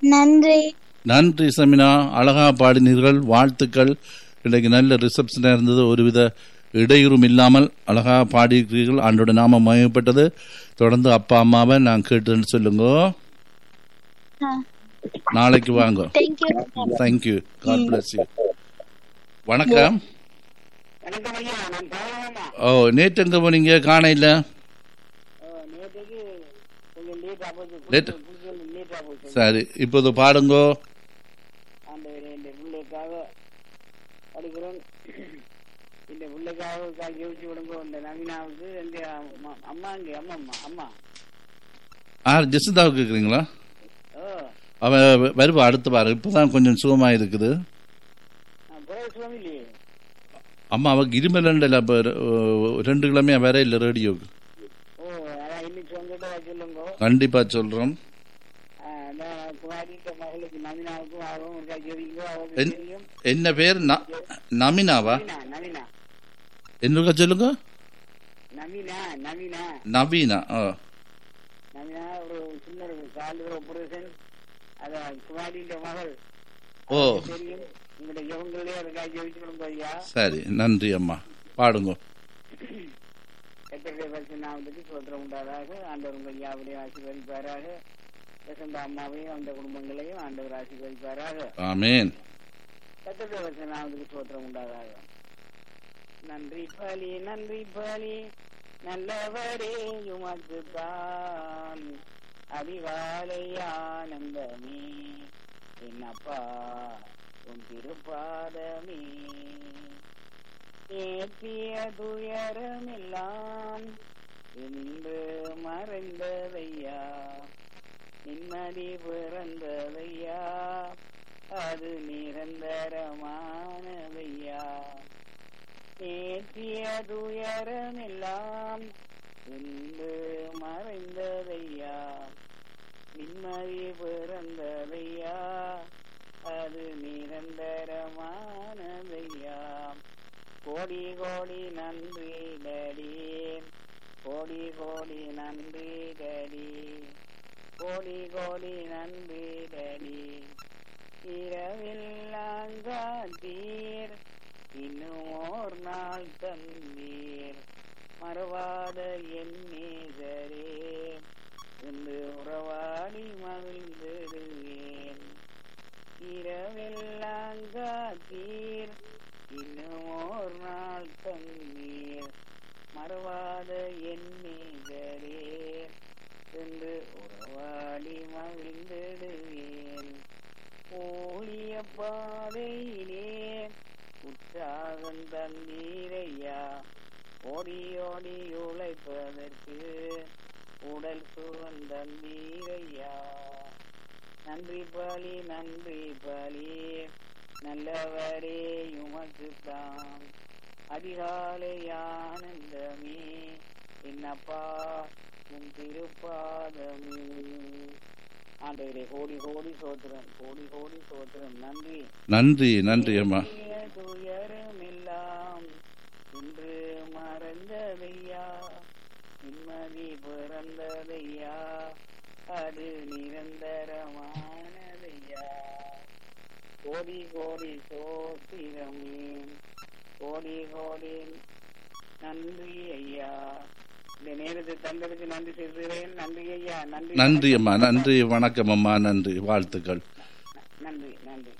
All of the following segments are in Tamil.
நன்றி நன்றி சமினா அழகா பாடினீர்கள் வாழ்த்துக்கள் இன்றைக்கு நல்ல ரிசப்ஷனாக இருந்தது ஒருவித இடையூறும் இல்லாமல் அழகா பாடியிருக்கிறீர்கள் ஆண்டோட நாமம் மயப்பட்டது தொடர்ந்து அப்பா அம்மாவை நான் கேட்டுன்னு சொல்லுங்க நாளைக்கு வாங்க thank you thank you God bless you வணக்கம் வணக்கம் ஐயா நான் பாலமாமா ஓ நேற்று எங்க போனீங்க காண இல்லை நேற்றுக்கு கொஞ்சம் லேட்டா போச்சு Late- லேட்டா போச்சு சரி இப்போது பாடுங்கோ ஆண்டவரே இந்த பிள்ளைக்காக படிக்கிறோம் இந்த பிள்ளைக்காக கா- யோசிச்சு விடுங்க இந்த நவீனாவுக்கு எங்க அம்மா அம்மா இங்க அம்மா அம்மா அம்மா ஆ ஜெசிதாவுக்கு கேட்குறீங்களா ஓ அவன் வருவா அடுத்த வாரம் இப்போதான் கொஞ்சம் சுகமாக இருக்குது பிறகு சுவாமி இல்லையே அம்மா அவக்கு இருமலண்டல இப்போ ரெண்டு கிழமையா வேற இல்லை ரேடியோக்கு ஓ அதான் இன்னைக்கு உங்ககிட்ட சொல்லுங்க கண்டிப்பா சொல்றோம் குமாரிட்ட மகளுக்கு நவீனாவுக்கும் ஆகும் இருக்கா ஜெபிங்கோ அவருக்கு என்- தெரியும் என்ன பேர் ந- நமினாவா நவீனா நவீனா என்னக்கா சொல்லுங்க நவீனா நவீனா நவீனா ஓ நவீனா ஒரு சின்ன ஒரு கால் ஆபரேஷன் அத குமாரின்ற மகள் ஓ அவருக்கு தெரியும் உங்களுடைய யோகங்களே அதுக்காக ஜெபிச்சு கொடுங்க ஐயா சரி நன்றி அம்மா பாடுங்க கத்தருடைய பரிசுநாமத்துக்கு சோத்திரம் உண்டாதாக ஆண்டவர் உங்கள் யாவரையும் ஆசீர்வதிப்பாராக வசந்த அம்மாவையும் அந்த குடும்பங்களையும் ஆண்டவர் ஆசீர்வதிப்பாராக ஆமேன் கத்தருடைய பரிசுநாமத்துக்கு சோத்திரம் உண்டாதாக நன்றி பலி நன்றி பலி நல்லவரே உமக்குத்தான் அதிகாலை ஆனந்தமே என்னப்பா உன் திருப்பாதமே ஏற்றிய துயரமெல்லாம் இன்று மறைந்ததையா நிம்மதி பிறந்ததையா அது நிரந்தரமானதையா ஏற்றிய துயரமெல்லாம் இன்று மறைந்ததையா நிம்மதி பிறந்ததையா அது நிரந்தரமானதையா கோடி கோடி நன்றி டடி கோடி கோடி நன்றி டடி கோடி கோடி நன்றி டடி இரவெல்லாம் காத்தீர் இன்னும் ஓர் நாள் தந்தீர் மறவாத என் நேசரே என்று உறவாடி மகிழ்ந்திடுவேன் இரவெல்லாம் காத்தீர் இன்னும் ஓர் நாள் தந்தீர் மறவாத என் நேசரே என்று உறவாடி மகிழ்ந்திடுவேன் ஊழிய பாதையிலே உற்சாகம் தந்தீரையா ஓடி ஓடி உழைப்பதற்கு உடல் சுகம் தந்தீரையா நன்றி பலி நன்றி பலி நல்லவரே உமக்குத்தான் அதிகாலை ஆனந்தமே என்னப்பா உன் திருப்பாதமே ஆண்டவரே கோடி கோடி சோத்திரம் கோடி கோடி சோத்திரம் நன்றி நன்றி நன்றி அம்மா தீய துயரமெல்லாம் இன்று மறந்ததையா நிம்மதி பிறந்ததையா அது நிரந்தரமானதையா கோடி கோடி சோத்திரமே கோடி கோடி நன்றி ஐயா இந்த நேரத்தை தந்ததுக்கு நன்றி செலுத்துகிறேன் நன்றி ஐயா நன்றி நன்றி அம்மா நன்றி வணக்கம் அம்மா நன்றி வாழ்த்துக்கள் நன்றி நன்றி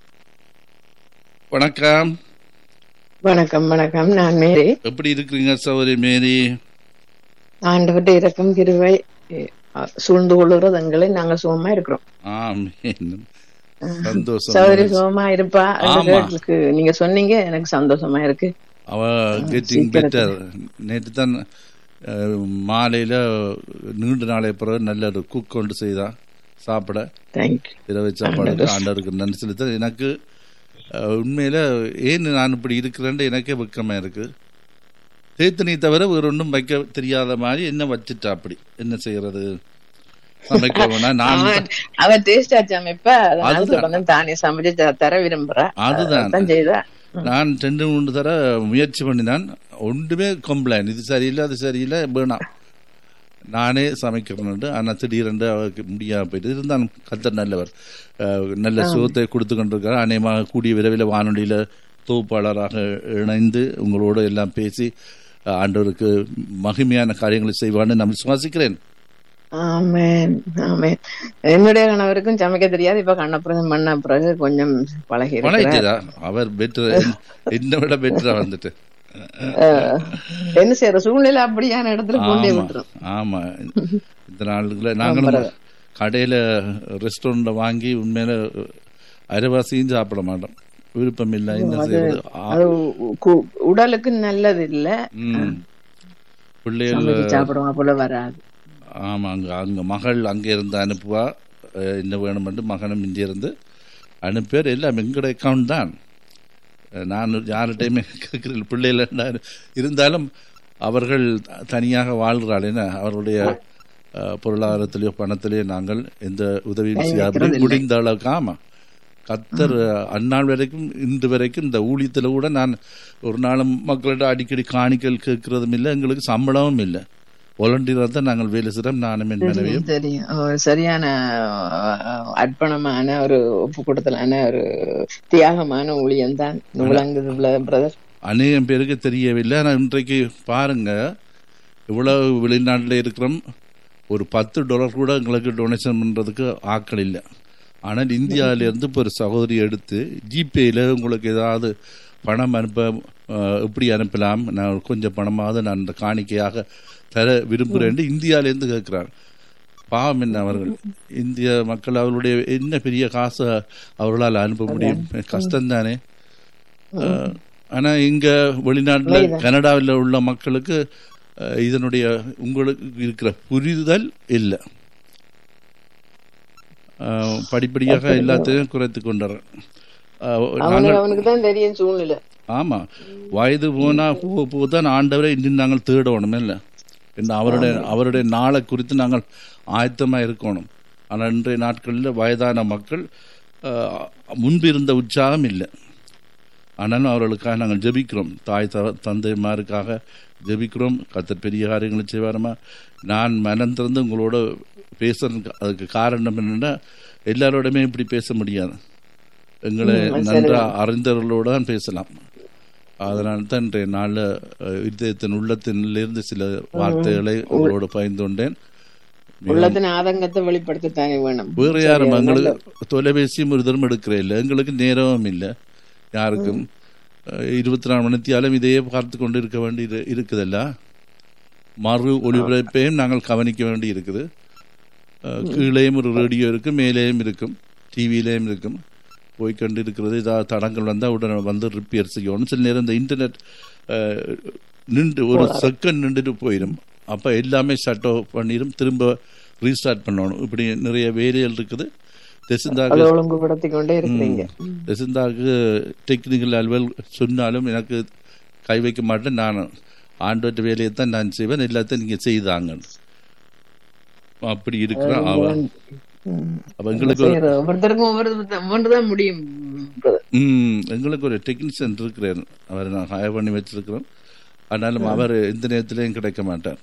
வணக்கம் வணக்கம் வணக்கம் நான் மேரி எப்படி இருக்கிறீங்க சௌரி மேரி ஆண்டவர்கிட்ட இறக்கம் கிருவை அஹ், சூழ்ந்து கொள்ளுறது எங்களை நாங்க சுகமா இருக்கிறோம் ஆமீன் சந்தோஷம் சௌதரி சுகமா இருப்பா ஆமா. எங்களுக்கு நீங்க சொன்னீங்க எனக்கு சந்தோஷமா இருக்கு அவ கெட்டிங் சீக்கிரத்துல. பெட்டர் நேற்று தான் அஹ், மாலையில நீண்ட நாளை பிறகு நல்ல ஒரு குக் கொண்டு செய்தா சாப்பிட தேங்க்யூ இரவு சாப்பாடு ஆண்டவருக்கு நன்றி செலுத்த எனக்கு அஹ், உண்மையில ஏன் நான் இப்படி இருக்கிறேன்னு எனக்கே வெக்கமா இருக்கு தேத்தனி தவிர வேற ஒன்றும் வைக்க தெரியாத மாதிரி என்ன வச்சுட்டா அப்படி என்ன செய்யறது சமைக்க வேணா நான் அவ டேஸ்ட் ஆச்சாம இப்ப அதனால அதுதான். தொடர்ந்து தானே சமைச்சு த- தர விரும்புறா அதுதான். அதான் செய்தா நான் ரெண்டு மூணு தர முயற்சி பண்ணினான் ஒன்றுமே கம்ப்ளைண்ட் இது சரியில்லை அது சரியில்லை வேணாம் நானே சமைக்கிறேன் ஆனால் திடீரென்று அவருக்கு முடியாம போயிட்டு இருந்தாலும் கத்தர் நல்லவர் அஹ், நல்ல சுகத்தை கொடுத்து கொண்டிருக்கார் அநேகமாக கூடிய விரைவில் வானொலியில் தொகுப்பாளராக இணைந்து உங்களோடு எல்லாம் பேசி அஹ், ஆண்டவருக்கு மகிமையான காரியங்களை செய்வான்னு நான் விசுவாசிக்கிறேன் ஆமென் ஆமென் என்னுடைய கணவருக்கும் சமைக்க தெரியாது இப்ப கண்ணப்புறம் பண்ண பிறகு கொஞ்சம் பழகி இருக்கிறார். பழகிட்டதா அவர் பெற்ற என்னை விட பெற்றா வந்துட்டு அஹ், என்ன செய்யற சூழ்நிலை அப்படியான இடத்துல கொண்டே ஆமா விட்டுரும் ஆமா இந்த நாளுக்குள்ள நாங்களும் கடையில ரெஸ்டாரண்ட்ல வாங்கி உண்மையில அரைவாசியும் சாப்பிட மாட்டோம் விருப்பம் இல்லை என்ன செய்யறது ஆ, அது கு- உடலுக்கு நல்லது இல்ல ம். பிள்ளைகள் சமைச்சு சாப்பிடுவோம் போல வராது ஆமா அங்க அங்க மகள் அங்க இருந்து அனுப்புவா அஹ், என்ன வேணுமென்று மகனும் இங்கே இருந்து அனுப்பியார் எல்லாம் எங்கட அக்கௌண்ட் தான் அஹ், நான் யார்கிட்டையுமே கேட்கிறேன் பிள்ளைகள் நான் இருந்தாலும் அவர்கள் தனியாக வாழ்கிறாள் என்ன அவருடைய அஹ், பொருளாதாரத்திலேயோ பணத்திலேயோ நாங்கள் எந்த உதவியும் செய்யாமல் முடிந்த அளவுக்கு ஆமா கத்தர் அந்நாள் வரைக்கும் இன்று வரைக்கும் இந்த ஊழியத்தில் கூட நான் ஒரு நாளும் மக்கள்கிட்ட அடிக்கடி காணிக்கல் கேட்கறதும் இல்லை எங்களுக்கு சம்பளமும் இல்லை வாலண்டியராக தான் நாங்கள் வேலை செய்கிறோம் நானும் என் மனைவியும் தெரியும் ஒரு சரியான அஹ், அர்ப்பணமான ஒரு ஒப்பு கொடுத்தலான ஒரு தியாகமான ஊழியம் தான் விளங்குது பிரதர் அநேகம் பேருக்கு தெரியவில்லை ஆனால் இன்றைக்கு பாருங்க இவ்வளவு வெளிநாட்டில் இருக்கிறோம் ஒரு பத்து டாலர் கூட எங்களுக்கு டொனேஷன் பண்ணுறதுக்கு ஆட்கள் இல்லை ஆனால் இந்தியாவிலேருந்து இப்போ ஒரு சகோதரி எடுத்து ஜிபேயில் உங்களுக்கு ஏதாவது பணம் அனுப்ப அஹ், எப்படி அனுப்பலாம் நான் கொஞ்சம் பணமாவது நான் இந்த காணிக்கையாக தர விரும்புகிறேன் இந்தியாவிலேருந்து கேட்குறார் பாவம் என்ன அவர்கள் இந்திய மக்கள் அவர்களுடைய என்ன பெரிய காசை அவர்களால் அனுப்ப முடியும் கஷ்டம் தானே ஆனா இங்க வெளிநாட்டுல கனடாவில் உள்ள மக்களுக்கு அஹ், இதனுடைய உங்களுக்கு இருக்கிற புரிதல் இல்லை அஹ், படிப்படியாக எல்லாத்தையும் குறைத்து கொண்டார் அவனுக்கு அவனுக்கு தான் தெரியும் சூழ்நிலை ஆமா வயது போனா போக போக தான் ஆண்டவரை இன்னும் நாங்கள் தேடணும் இல்லை என்ன அவருடைய அவருடைய நாளை குறித்து நாங்கள் ஆயத்தமா இருக்கணும் ஆனால் இன்றைய நாட்களில் வயதான மக்கள் அஹ், முன்பு இருந்த உற்சாகம் இல்லை ஆனாலும் அவர்களுக்காக நாங்கள் ஜெபிக்கிறோம் தாய் த தந்தைமாருக்காக ஜெபிக்கிறோம் கத்தர் பெரிய காரியங்களை செய்வாரமா நான் மனம் திறந்து உங்களோட பேசுறதுக்கு அதுக்கு காரணம் என்னன்னா எல்லாரோடமே இப்படி பேச முடியாது எங்களை நன்றா அறிந்தவர்களோட தான் பேசலாம் அதனால தான் இன்றைய நாளில் இதயத்தின் உள்ளத்தினிலிருந்து சில வார்த்தைகளை உங்களோட பகிர்ந்து கொண்டேன் உள்ளத்தின் ஆதங்கத்தை வெளிப்படுத்தத்தானே வேணும் வேற யாரும் எங்களுக்கு தொலைபேசியும் ஒரு தரம் எடுக்கிற இல்லை எங்களுக்கு நேரமும் இல்லை யாருக்கும் அஹ், இருபத்தி நாலு மணித்தியாலும் இதையே பார்த்து கொண்டு இருக்க வேண்டி இரு- இருக்குதல்ல மறு ஒளிபரப்பையும் நாங்கள் கவனிக்க வேண்டி இருக்குது அஹ், கீழேயும் ஒரு ரேடியோ இருக்கும் மேலேயும் இருக்கும் டிவியிலேயும் இருக்கும் போய் கொண்டு இருக்கிறது ஏதாவது தடங்கள் வந்தால் உடனே வந்து ரிப்பேர் செய்யணும் சில நேரம் இந்த இன்டர்நெட் அஹ், நின்று ஒரு செகண்ட் நின்றுட்டு போயிடும் அப்போ எல்லாமே ஷட் ஆஃப் பண்ணிடும் திரும்ப ரீஸ்டார்ட் பண்ணணும் இப்படி நிறைய வேலைகள் இருக்குது தெசிந்தாக்கு அதை ஒழுங்குபடுத்தி கொண்டே இருக்கிறீங்க தெசிந்தாக்கு டெக்னிக்கல் அலுவல் சொன்னாலும் எனக்கு கை வைக்க மாட்டேன் நான் ஆண்டோட்ட வேலையை தான் நான் செய்வேன் எல்லாத்தையும் நீங்க செய்தாங்க அப்படி இருக்கிறான் அவன் ம். அப்ப எங்களுக்கு ஒரு- செய்யறது. ஒவ்வொருத்தருக்கும் ஒவ்வொரு ஒவ்வொன்றுதான் முடியும் brother. ம், எங்களுக்கு ஒரு டெக்னீஷியன் இருக்கிறார் அவரை நான் ஹயர் பண்ணி வச்சிருக்கிறோம் ஆனாலும் அவர் எந்த நேரத்திலையும் கிடைக்க மாட்டார்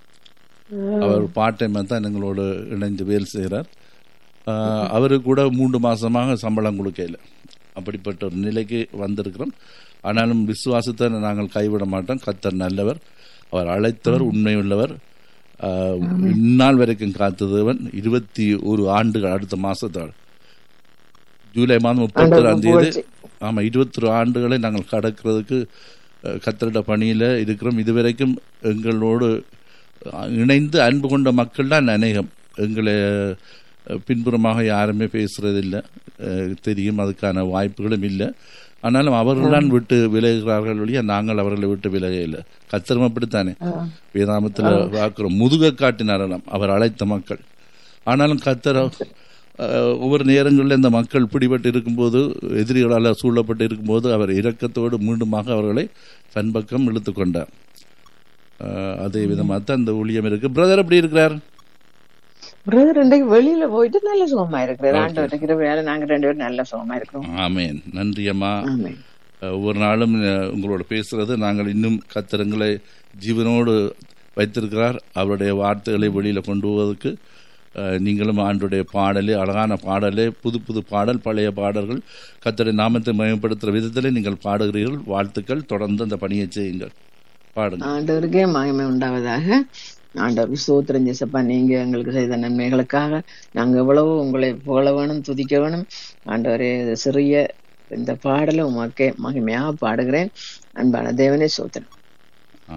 அவர் பார்ட் டைமாக தான் எங்களோட இணைந்து வேலை செய்கிறார் அவரு கூட மூன்று மாசமாக சம்பளம் கொடுக்கல அப்படிப்பட்ட ஒரு நிலைக்கு வந்திருக்கிறோம் ஆனாலும் விசுவாசத்தை நாங்கள் கைவிட மாட்டோம் கத்தர் நல்லவர் அவர் அழைத்தவர் உண்மையுள்ளவர் ஆஹ், இந்நாள் வரைக்கும் காத்ததவன் இருபத்தி ஒரு ஆண்டுகள் அடுத்த மாசத்தால் ஜூலை மாதம் முப்பத்தொராம் தேதி ஆமா இருபத்தி ஒரு ஆண்டுகளை நாங்கள் கடக்கிறதுக்கு அஹ், கத்தரிட பணியில இருக்கிறோம் இதுவரைக்கும் எங்களோடு அஹ், இணைந்து அன்பு கொண்ட மக்கள் தான் அநேகம் எங்களை அஹ், பின்புறமாக யாருமே பேசுறதில்லை அஹ், தெரியும் அதுக்கான வாய்ப்புகளும் இல்லை ஆனாலும் அவர்கள் தான் விட்டு விலகுகிறார்கள் வழியா நாங்கள் அவர்களை விட்டு விலக இல்லை கத்தரும் அப்படித்தானே வேதாமத்தில் பார்க்கிறோம் முதுக காட்டினாராம் அவர் அழைத்த மக்கள் ஆனாலும் கத்தர் அஹ், ஒவ்வொரு நேரங்களில் இந்த மக்கள் பிடிபட்டு இருக்கும்போது எதிரிகளால் சூழப்பட்டு இருக்கும்போது அவர் இரக்கத்தோடு மீண்டுமாக அவர்களை தன் பக்கம் இழுத்து கொண்டார் அஹ், அதே விதமாக தான் இந்த ஊழியம் இருக்கு பிரதர் எப்படி இருக்கிறார் brother இன்றைக்கு வெளியில போயிட்டு நல்ல சுகமா இருக்கிறார் ஆண்டவர் இருக்கிற வேலை நாங்க ரெண்டு பேரும் நல்ல சுகமா இருக்கிறோம் ஆமேன் நன்றி அம்மா ஆமென். அஹ், ஒவ்வொரு நாளும் அஹ், உங்களோட பேசுறது நாங்கள் இன்னும் கத்திரங்களை ஜீவனோடு வைத்திருக்கிறார் அவருடைய வார்த்தைகளை வெளியில் கொண்டு போவதற்கு அஹ், நீங்களும் ஆண்டுடைய பாடலே அழகான பாடலே புது புது பாடல் பழைய பாடல்கள் கத்தருடைய நாமத்தை மேம்படுத்துகிற விதத்தில் நீங்கள் பாடுகிறீர்கள் வாழ்த்துக்கள் தொடர்ந்து அந்த பணியை செய்யுங்கள் பாடுங்க ஆண்டவருக்கே மகிமை உண்டாவதாக ஆண்டவருக்கு சோத்திரம் ஜெசப்பா நீங்க எங்களுக்கு செய்த நன்மைகளுக்காக நாங்க எவ்வளவு உங்களை புகழ வேணும் துதிக்க வேணும் ஆண்டவரே இது சிறிய இந்த பாடலை உமக்கே மகிமையாக பாடுகிறேன் அன்பான தேவனே சோத்திரம்